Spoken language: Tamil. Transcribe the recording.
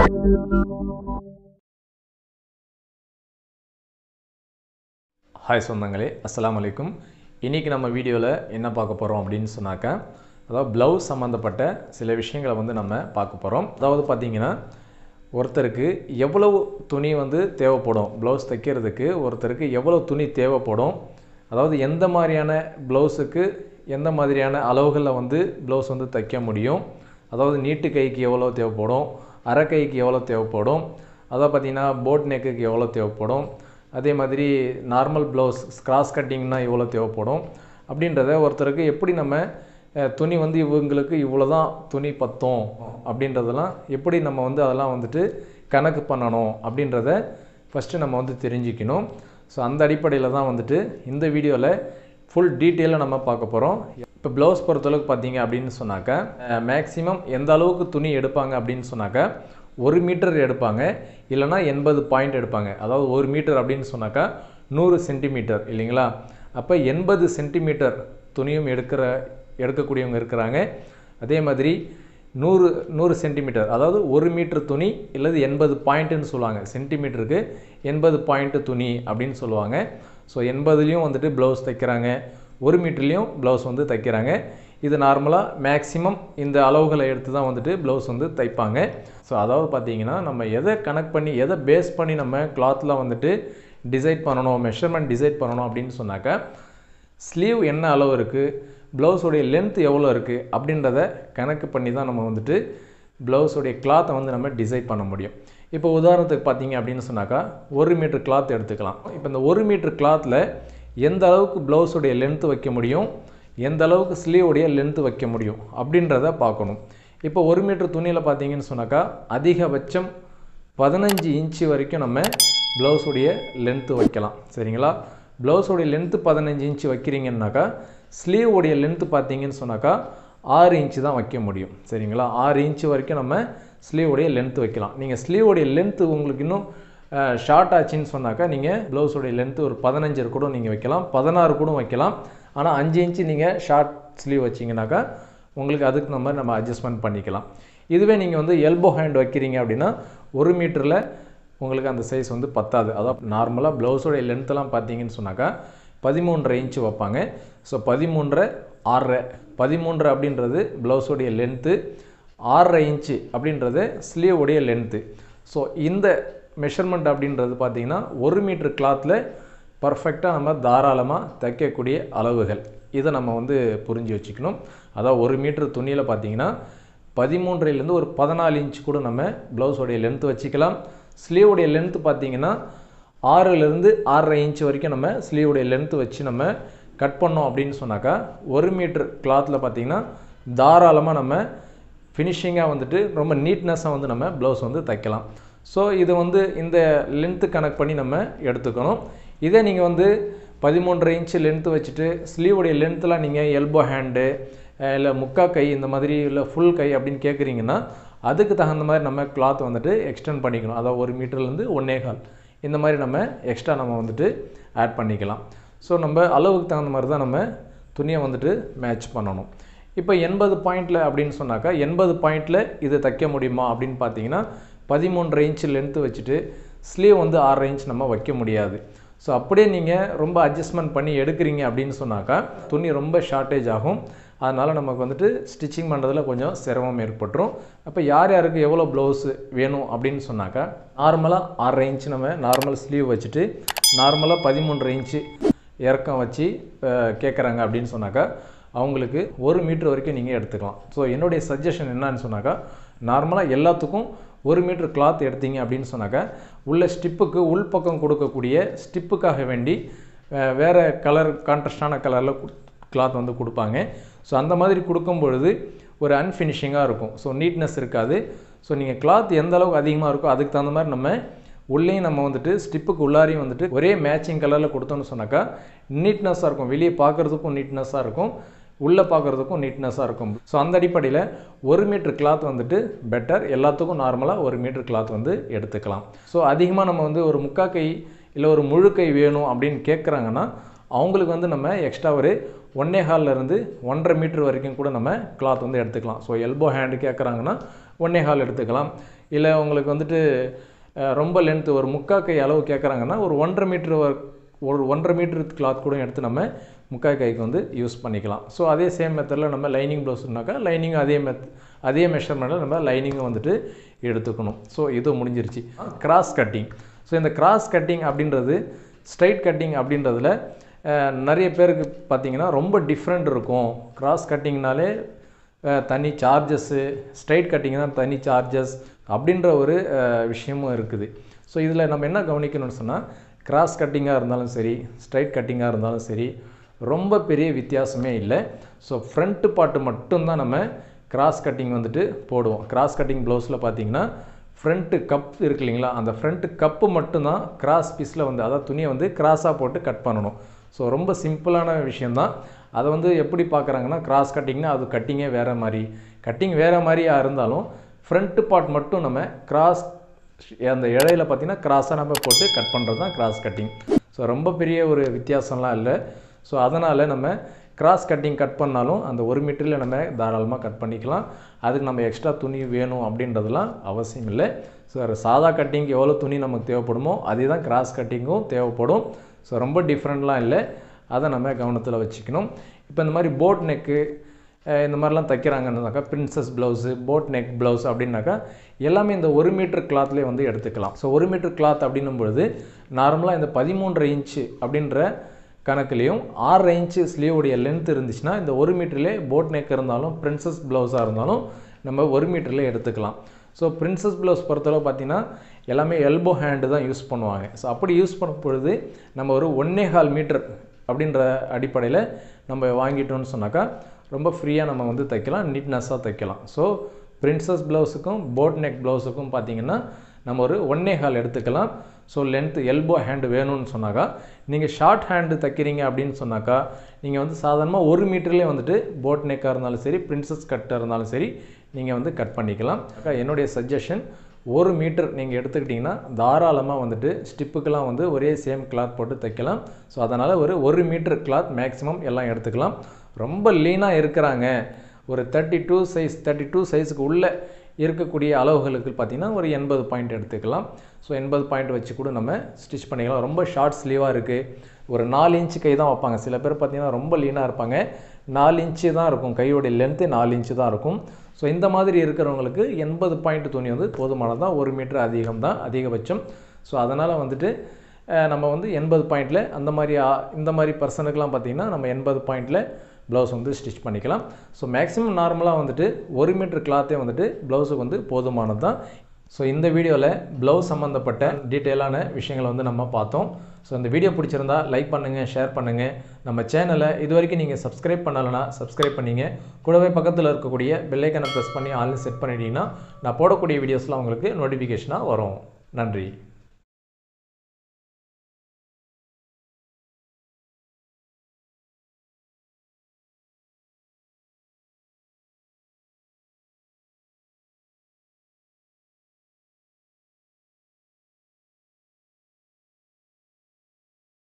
ஹாய் சொந்தங்களே அஸ்ஸலாமு அலைக்கும் இன்றைக்கி நம்ம வீடியோவில் என்ன பார்க்க போகிறோம் அப்படின்னு சொன்னாக்கா அதாவது ப்ளவுஸ் சம்மந்தப்பட்ட சில விஷயங்களை வந்து நம்ம பார்க்க போகிறோம் அதாவது பார்த்திங்கன்னா ஒருத்தருக்கு எவ்வளவு துணி வந்து தேவைப்படும் ப்ளவுஸ் தைக்கிறதுக்கு ஒருத்தருக்கு எவ்வளோ துணி தேவைப்படும் அதாவது எந்த மாதிரியான ப்ளவுஸுக்கு எந்த மாதிரியான அளவுகளில் வந்து ப்ளவுஸ் வந்து தைக்க முடியும் அதாவது நீட்டு கைக்கு எவ்வளோ தேவைப்படும் அரை கைக்கு எவ்வளோ தேவைப்படும் அதாவது பார்த்திங்கன்னா போட் நெக்குக்கு எவ்வளோ தேவைப்படும் அதே மாதிரி நார்மல் ப்ளவுஸ் கிராஸ் கட்டிங்னா எவ்வளோ தேவைப்படும் அப்படின்றத ஒருத்தருக்கு எப்படி நம்ம அஹ், துணி வந்து இவங்களுக்கு இவ்வளோ தான் துணி பத்தும் அப்படின்றதெல்லாம் எப்படி நம்ம வந்து அதெல்லாம் வந்துட்டு கணக்கு பண்ணணும் அப்படின்றத ஃபஸ்ட்டு நம்ம வந்து தெரிஞ்சுக்கணும் ஸோ அந்த அடிப்படையில் தான் வந்துட்டு இந்த வீடியோவில் ஃபுல் டீட்டெயிலாக நம்ம பார்க்க போகிறோம் இப்போ ப்ளவுஸ் பொறுத்தளவுக்கு பார்த்தீங்க அப்படின்னு சொன்னாக்கா மேக்ஸிமம் எந்த அளவுக்கு துணி எடுப்பாங்க அப்படின்னு சொன்னாக்கா ஒரு மீட்டர் எடுப்பாங்க இல்லைனா எண்பது பாயிண்ட் எடுப்பாங்க அதாவது ஒரு மீட்டர் அப்படின்னு சொன்னாக்கா நூறு சென்டிமீட்டர் இல்லைங்களா அப்போ எண்பது சென்டிமீட்டர் துணியும் எடுக்கிற எடுக்கக்கூடியவங்க இருக்கிறாங்க அதே மாதிரி நூறு நூறு சென்டிமீட்டர் அதாவது ஒரு மீட்டர் துணி இல்லது எண்பது பாயிண்ட்டுன்னு சொல்லுவாங்க சென்டிமீட்டருக்கு எண்பது பாயிண்ட்டு துணி அப்படின்னு சொல்லுவாங்க ஸோ எண்பதுலேயும் வந்துட்டு ப்ளவுஸ் தைக்கிறாங்க ஒரு மீட்டர்லேயும் ப்ளவுஸ் வந்து தைக்கிறாங்க இது நார்மலாக மேக்ஸிமம் இந்த அளவுகளை எடுத்து தான் வந்துட்டு ப்ளவுஸ் வந்து தைப்பாங்க ஸோ அதாவது பார்த்தீங்கன்னா நம்ம எதை கனெக்ட் பண்ணி எதை பேஸ் பண்ணி நம்ம கிளாத்தில் வந்துட்டு டிசைட் பண்ணணும் மெஷர்மெண்ட் டிசைட் பண்ணணும் அப்படின்னு சொன்னாக்கா ஸ்லீவ் என்ன அளவு இருக்குது ப்ளவுஸோடைய லென்த் எவ்வளோ இருக்குது அப்படின்றத கணக்கு பண்ணி தான் நம்ம வந்துட்டு ப்ளவுஸோடைய கிளாத்தை வந்து நம்ம டிசைட் பண்ண முடியும் இப்போ உதாரணத்துக்கு பார்த்தீங்க அப்படின்னு சொன்னாக்கா ஒரு மீட்டர் கிளாத் எடுத்துக்கலாம் இப்போ இந்த ஒரு மீட்டர் கிளாத்தில் எந்த அளவுக்கு ப்ளவுஸோடைய லென்த்து வைக்க முடியும் எந்த அளவுக்கு ஸ்லீவுடைய லென்த்து வைக்க முடியும் அப்படின்றத பார்க்கணும் இப்போ ஒரு மீட்டர் துணியில் பார்த்தீங்கன்னு சொன்னாக்கா அதிகபட்சம் பதினஞ்சு இன்ச்சு வரைக்கும் நம்ம ப்ளவுஸுடைய லென்த்து வைக்கலாம் சரிங்களா ப்ளவுஸோடைய லென்த்து பதினஞ்சு இன்ச்சு வைக்கிறீங்கன்னாக்கா ஸ்லீவ் உடைய லென்த்து பார்த்தீங்கன்னு சொன்னாக்கா ஆறு இன்ச்சு தான் வைக்க முடியும் சரிங்களா ஆறு இன்ச்சு வரைக்கும் நம்ம ஸ்லீவ் உடைய லென்த்து வைக்கலாம் நீங்கள் ஸ்லீவ் உடைய லென்த்து உங்களுக்கு இன்னும் ஷார்ட் ஆச்சுன்னு சொன்னாக்கா நீங்கள் ப்ளவுஸோடைய லென்த்து ஒரு பதினஞ்சு கூட நீங்கள் வைக்கலாம் பதினாறு கூட வைக்கலாம் ஆனால் அஞ்சு இன்ச்சு நீங்கள் ஷார்ட் ஸ்லீவ் வச்சிங்கனாக்கா உங்களுக்கு அதுக்கு நம்ம நம்ம அட்ஜஸ்ட்மெண்ட் பண்ணிக்கலாம் இதுவே நீங்கள் வந்து எல்போ ஹேண்ட் வைக்கிறீங்க அப்படின்னா ஒரு மீட்டரில் உங்களுக்கு அந்த சைஸ் வந்து பத்தாது அதாவது நார்மலாக ப்ளவுஸோடைய லென்த்தெல்லாம் பார்த்தீங்கன்னு சொன்னாக்கா பதிமூன்றரை இன்ச்சு வைப்பாங்க ஸோ பதிமூன்றரை ஆறரை பதிமூன்றரை அப்படின்றது ப்ளவுஸோடைய லென்த்து ஆறரை இன்ச்சு அப்படின்றது ஸ்லீவோடைய லென்த்து ஸோ இந்த மெஷர்மெண்ட் அப்படின்றது பார்த்தீங்கன்னா ஒரு மீட்டர் கிளாத்தில் பர்ஃபெக்டாக நம்ம தாராளமாக தைக்கக்கூடிய அளவுகள் இதை நம்ம வந்து புரிஞ்சு வச்சுக்கணும் அதாவது ஒரு மீட்டர் துணியில் பார்த்தீங்கன்னா பதிமூன்றிலேருந்து ஒரு பதினாலு இன்ச் கூட நம்ம ப்ளவுஸோடைய லென்த் வச்சுக்கலாம் ஸ்லீவுடைய லென்த்து பார்த்தீங்கன்னா ஆறுலேருந்து ஆறரை இன்ச் வரைக்கும் நம்ம ஸ்லீவுடைய லென்த்து வச்சு நம்ம கட் பண்ணோம் அப்படின்னு சொன்னாக்கா ஒரு மீட்டர் கிளாத்தில் பார்த்தீங்கன்னா தாராளமாக நம்ம ஃபினிஷிங்காக வந்துட்டு ரொம்ப நீட்னஸாக வந்து நம்ம ப்ளவுஸ் வந்து தைக்கலாம் ஸோ இது வந்து இந்த லென்த்து கனெக்ட் பண்ணி நம்ம எடுத்துக்கணும் இதே நீங்கள் வந்து பதிமூன்றரை இன்ச்சு லென்த்து வச்சுட்டு ஸ்லீவுடைய லென்த்துலாம் நீங்கள் எல்போ ஹேண்டு இல்லை முக்கா கை இந்த மாதிரி இல்லை ஃபுல் கை அப்படின்னு கேட்குறீங்கன்னா அதுக்கு தகுந்த மாதிரி நம்ம கிளாத் வந்துட்டு எக்ஸ்டெண்ட் பண்ணிக்கணும் அதாவது ஒரு மீட்டர்லேருந்து ஒன்னே கால் இந்த மாதிரி நம்ம எக்ஸ்ட்ரா நம்ம வந்துட்டு ஆட் பண்ணிக்கலாம் ஸோ நம்ம அளவுக்கு தகுந்த மாதிரி தான் நம்ம துணியை வந்துட்டு மேட்ச் பண்ணணும் இப்போ எண்பது பாயிண்டில் அப்படின்னு சொன்னாக்கா எண்பது பாயிண்டில் இது தைக்க முடியுமா அப்படின்னு பார்த்தீங்கன்னா பதிமூன்றரை இன்ச் லென்த்து வச்சுட்டு ஸ்லீவ் வந்து ஆறரை இன்ச் நம்ம வைக்க முடியாது ஸோ அப்படியே நீங்கள் ரொம்ப அட்ஜஸ்ட்மெண்ட் பண்ணி எடுக்கிறீங்க அப்படின்னு சொன்னாக்கா துணி ரொம்ப ஷார்ட்டேஜ் ஆகும் அதனால் நமக்கு வந்துட்டு ஸ்டிச்சிங் பண்ணுறதுல கொஞ்சம் சிரமம் ஏற்பட்டுரும் அப்போ யார் யாருக்கு எவ்வளோ ப்ளவுஸு வேணும் அப்படின்னு சொன்னாக்கா நார்மலாக ஆறரை இன்ச் நம்ம நார்மல் ஸ்லீவ் வச்சுட்டு நார்மலாக பதிமூன்றரை இன்ச்சு இறக்கம் வச்சு கேட்குறாங்க அப்படின்னு சொன்னாக்கா அவங்களுக்கு ஒரு மீட்டர் வரைக்கும் நீங்கள் எடுத்துக்கலாம் ஸோ என்னுடைய சஜஷன் என்னன்னு சொன்னாக்கா நார்மலாக எல்லாத்துக்கும் ஒரு மீட்டர் கிளாத் எடுத்தீங்க அப்படின்னு சொன்னாக்கா உள்ள ஸ்டிப்புக்கு உள்பக்கம் கொடுக்கக்கூடிய ஸ்டிப்புக்காக வேண்டி அஹ், வேற கலர் கான்ட்ராஸ்டான கலரில் கிளாத் வந்து கொடுப்பாங்க ஸோ அந்த மாதிரி கொடுக்கும் பொழுது ஒரு அன்ஃபினிஷிங்காக இருக்கும் ஸோ நீட்னஸ் இருக்காது ஸோ நீங்கள் கிளாத் எந்த அளவுக்கு அதிகமாக இருக்கோ அதுக்கு தகுந்த மாதிரி நம்ம உள்ளேயும் நம்ம வந்துட்டு ஸ்டிப்புக்கு உள்ளாரையும் வந்துட்டு ஒரே மேட்சிங் கலரில் கொடுத்தோம்னு சொன்னாக்கா நீட்னஸாக இருக்கும் வெளியே பார்க்குறதுக்கும் நீட்னஸாக இருக்கும் உள்ளே பார்க்குறதுக்கும் நீட்னஸாக இருக்கும் ஸோ அந்த அடிப்படையில் ஒரு மீட்டர் கிளாத் வந்துட்டு பெட்டர் எல்லாத்துக்கும் நார்மலாக ஒரு மீட்டர் கிளாத் வந்து எடுத்துக்கலாம் ஸோ அதிகமாக நம்ம வந்து ஒரு முக்கா கை இல்லை ஒரு முழு கை வேணும் அப்படின்னு கேட்குறாங்கன்னா அவங்களுக்கு வந்து நம்ம எக்ஸ்ட்ரா ஒரு ஒன்னே ஹால்ல இருந்து ஒன்றரை மீட்டர் வரைக்கும் கூட நம்ம கிளாத் வந்து எடுத்துக்கலாம் ஸோ எல்போ ஹேண்டு கேட்குறாங்கன்னா ஒன்னே ஹால் எடுத்துக்கலாம் இல்லை உங்களுக்கு வந்துட்டு அஹ், ரொம்ப லென்த்து ஒரு முக்கால் கை அளவு கேட்குறாங்கன்னா ஒரு ஒன்றரை மீட்ரு ஒரு ஒன்றரை மீட்ரு கிளாத் கூட எடுத்து நம்ம முக்கால் கைக்கு வந்து யூஸ் பண்ணிக்கலாம் ஸோ அதே சேம் மெத்தடில் நம்ம லைனிங் ப்ளவுஸ்னாக்கா லைனிங் அதே மெத் அதே மெஷர்மெண்ட்டில் நம்ம லைனிங்கும் வந்துட்டு எடுத்துக்கணும் ஸோ இது முடிஞ்சிருச்சு கிராஸ் கட்டிங் ஸோ இந்த கிராஸ் கட்டிங் அப்படின்றது ஸ்ட்ரைட் கட்டிங் அப்படின்றதுல அஹ், நிறைய பேருக்கு பார்த்தீங்கன்னா ரொம்ப டிஃப்ரெண்ட் இருக்கும் கிராஸ் கட்டிங்னாலே அஹ், தனி சார்ஜஸ்ஸு ஸ்ட்ரைட் கட்டிங் தான் தனி சார்ஜஸ் அப்படின்ற ஒரு அஹ், விஷயமும் இருக்குது ஸோ இதில் நம்ம என்ன கவனிக்கணும்னு சொன்னால் கிராஸ் கட்டிங்காக இருந்தாலும் சரி ஸ்ட்ரைட் கட்டிங்காக இருந்தாலும் சரி ரொம்ப பெரிய வித்தியாசமே இல்லை ஸோ ஃப்ரண்ட்டு பார்ட்டு மட்டும்தான் நம்ம கிராஸ் கட்டிங் வந்துட்டு போடுவோம் கிராஸ் கட்டிங் ப்ளவுஸில் பார்த்தீங்கன்னா ஃப்ரண்ட்டு கப் இருக்கு இல்லைங்களா அந்த ஃப்ரண்ட்டு கப்பு மட்டும்தான் கிராஸ் பீஸில் வந்து அதாவது துணியை வந்து கிராஸாக போட்டு கட் பண்ணணும் ஸோ ரொம்ப சிம்பிளான விஷயந்தான் அதை வந்து எப்படி பார்க்குறாங்கன்னா கிராஸ் கட்டிங்னா அது கட்டிங்கே வேறு மாதிரி கட்டிங் வேறு மாதிரியாக இருந்தாலும் ஃப்ரண்ட்டு பார்ட் மட்டும் நம்ம கிராஸ் அந்த இடையில பார்த்தீங்கன்னா கிராஸாக நம்ம போட்டு கட் பண்ணுறது தான் கிராஸ் கட்டிங் ஸோ ரொம்ப பெரிய ஒரு வித்தியாசம்லாம் இல்லை ஸோ அதனால் நம்ம கிராஸ் கட்டிங் கட் பண்ணாலும் அந்த ஒரு மீட்டரில் நம்ம தாராளமாக கட் பண்ணிக்கலாம் அதுக்கு நம்ம எக்ஸ்ட்ரா துணி வேணும் அப்படின்றதுலாம் அவசியம் இல்லை ஸோ சாதா கட்டிங்க்கு எவ்வளோ துணி நமக்கு தேவைப்படுமோ அதே தான் கிராஸ் கட்டிங்கும் தேவைப்படும் ஸோ ரொம்ப டிஃப்ரெண்ட்லாம் இல்லை அதை நம்ம கவனத்தில் வச்சுக்கணும் இப்போ இந்த மாதிரி போட் நெக்கு அஹ் இந்த மாதிரிலாம் தைக்கிறாங்கன்னாக்கா princess blouse boat neck blouse அப்படின்னாக்கா எல்லாமே இந்த ஒரு மீட்டர் கிளாத்லேயே வந்து எடுத்துக்கலாம் ஸோ ஒரு மீட்டர் கிளாத் அப்படின்னும் பொழுது நார்மலாக இந்த பதிமூன்றரை இன்ச்சு அப்படின்ற கணக்குலேயும் ஆறரை இன்ச்சு ஸ்லீவுடைய லென்த் இருந்துச்சுன்னா இந்த ஒரு மீட்டர்லேயே போட் நெக் இருந்தாலும் பிரின்சஸ் ப்ளவுஸாக இருந்தாலும் நம்ம ஒரு மீட்டரில் எடுத்துக்கலாம் ஸோ பிரின்சஸ் ப்ளவுஸ் பொறுத்தளவு பார்த்தீங்கன்னா எல்லாமே எல்போ ஹேண்டு தான் யூஸ் பண்ணுவாங்க ஸோ அப்படி யூஸ் பண்ணும் பொழுது நம்ம ஒரு ஒன்னே கால் மீட்டர் அப்படின்ற அடிப்படையில் நம்ம வாங்கிட்டோம்னு சொன்னாக்கா ரொம்ப ஃப்ரீயாக நம்ம வந்து தைக்கலாம் நீட்னஸாக தைக்கலாம் ஸோ பிரின்சஸ் ப்ளவுஸுக்கும் போட் நெக் ப்ளவுஸுக்கும் பார்த்தீங்கன்னா நம்ம ஒரு ஒன்னே கால் எடுத்துக்கலாம் ஸோ லென்த்து எல்போ ஹேண்டு வேணும்னு சொன்னாக்கா நீங்கள் ஷார்ட் ஹேண்டு தைக்கிறீங்க அப்படின்னு சொன்னாக்கா நீங்கள் வந்து சாதாரணமாக ஒரு மீட்டர்லேயே வந்துட்டு போட் நெக்காக இருந்தாலும் சரி பிரின்சஸ் கட்டாக இருந்தாலும் சரி நீங்கள் வந்து கட் பண்ணிக்கலாம் அக்கா, என்னுடைய சஜஷன் ஒரு மீட்டர் நீங்கள் எடுத்துக்கிட்டிங்கன்னா தாராளமாக வந்துட்டு ஸ்டிப்புக்கெல்லாம் வந்து ஒரே சேம் கிளாத் போட்டு தைக்கலாம் ஸோ அதனால் ஒரு ஒரு மீட்டர் கிளாத் மேக்ஸிமம் எல்லாம் எடுத்துக்கலாம் ரொம்ப லீனாக இருக்கிறாங்க ஒரு thirty two size thirty two சைஸுக்கு உள்ளே இருக்கக்கூடிய அளவுகளுக்கு பார்த்தீங்கன்னா ஒரு எண்பது பாயிண்ட் எடுத்துக்கலாம் ஸோ எண்பது பாயிண்ட் வச்சு கூட நம்ம ஸ்டிச் பண்ணிக்கலாம் ரொம்ப ஷார்ட் ஸ்லீவாக இருக்குது ஒரு நாலு இன்ச்சு கை தான் வைப்பாங்க சில பேர் பார்த்தீங்கன்னா ரொம்ப லீனாக இருப்பாங்க நாலு இன்ச்சு தான் இருக்கும் கையோடைய லென்த்து நாலு இன்ச்சு தான் இருக்கும் ஸோ இந்த மாதிரி இருக்கிறவங்களுக்கு எண்பது பாயிண்ட் துணி வந்து போதுமானதான் ஒரு மீட்டர் அதிகம் தான் அதிகபட்சம் ஸோ அதனால் வந்துட்டு அஹ், நம்ம வந்து எண்பது பாயிண்டில் அந்த மாதிரி ஆ- இந்த மாதிரி பர்சனுக்கெலாம் பார்த்தீங்கன்னா நம்ம எண்பது பாயிண்டில் ப்ளவுஸ் வந்து ஸ்டிச் பண்ணிக்கலாம் ஸோ மேக்ஸிமம் நார்மலாக வந்துட்டு ஒரு மீட்டர் கிளாத்தே வந்துட்டு ப்ளவுஸுக்கு வந்து போதுமானது தான் ஸோ இந்த வீடியோவில் ப்ளவுஸ் சம்மந்தப்பட்ட டீட்டெயிலான விஷயங்களை வந்து நம்ம பார்த்தோம் ஸோ இந்த வீடியோ பிடிச்சிருந்தா லைக் பண்ணுங்கள் ஷேர் பண்ணுங்கள் நம்ம சேனலை இது வரைக்கும் நீங்கள் சப்ஸ்கிரைப் பண்ணலைன்னா சப்ஸ்கிரைப் பண்ணிங்க கூடவே பக்கத்தில் இருக்கக்கூடிய பெல்லைக்கனை ப்ரெஸ் பண்ணி ஆன்லைன் செட் பண்ணிட்டீங்கன்னா நான் போடக்கூடிய வீடியோஸ்லாம் உங்களுக்கு நோட்டிஃபிகேஷனாக வரும் நன்றி